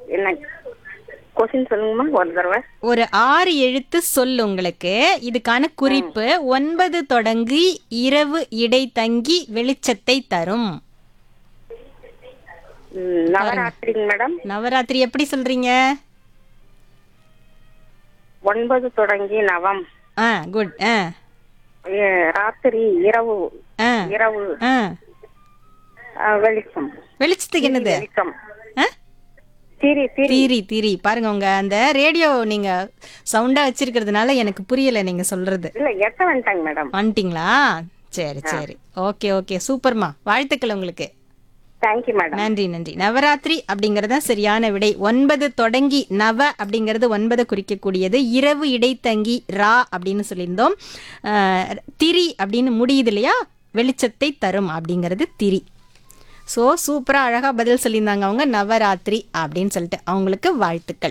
என்ன கொஸ்டின் சொல்லுங்கம்மா ஒரு தடவை ஒரு ஆறு எழுத்து சொல் உங்களுக்கு இதுக்கான குறிப்பு ஒன்பது தொடங்கி இரவு இடை தங்கி வெளிச்சத்தை தரும் ம், நவராத்திரிங்க மேடம் நவராத்திரி எப்படி சொல்றீங்க ஒன்பது தொடங்கி நவம் ஆ குட் ஆ ஏ, ராத்திரி இரவு ஆ இரவு ஆ ஆ, வெளிச்சம் வெளிச்சத்துக்கு என்னது வெளிச்சம் ஆ திரி திரி தீரி தீரி பாருங்க உங்க அந்த ரேடியோ நீங்க சவுண்டா வச்சிருக்கிறதுனால எனக்கு புரியல நீங்க சொல்றது இல்ல எட்ட வந்துட்டாங்க மேடம் வந்துட்டீங்களா சரி சரி ஓகே ஓகே சூப்பர்மா வாழ்த்துக்கள் உங்களுக்கு தேங்க்யூ மேடம் நன்றி நன்றி நவராத்திரி அப்படிங்கறது தான் சரியான விடை ஒன்பது தொடங்கி நவ அப்படிங்கிறது ஒன்பதை குறிக்கக்கூடியது இரவு இடைத்தங்கி ரா அப்படின்னு சொல்லியிருந்தோம் அஹ், திரி அப்படின்னு முடியுது இல்லையா வெளிச்சத்தை தரும் அப்படிங்கிறது திரி ஸோ சூப்பராக அழகாக பதில் சொல்லியிருந்தாங்க அவங்க நவராத்திரி அப்படின்னு சொல்லிட்டு அவங்களுக்கு வாழ்த்துக்கள்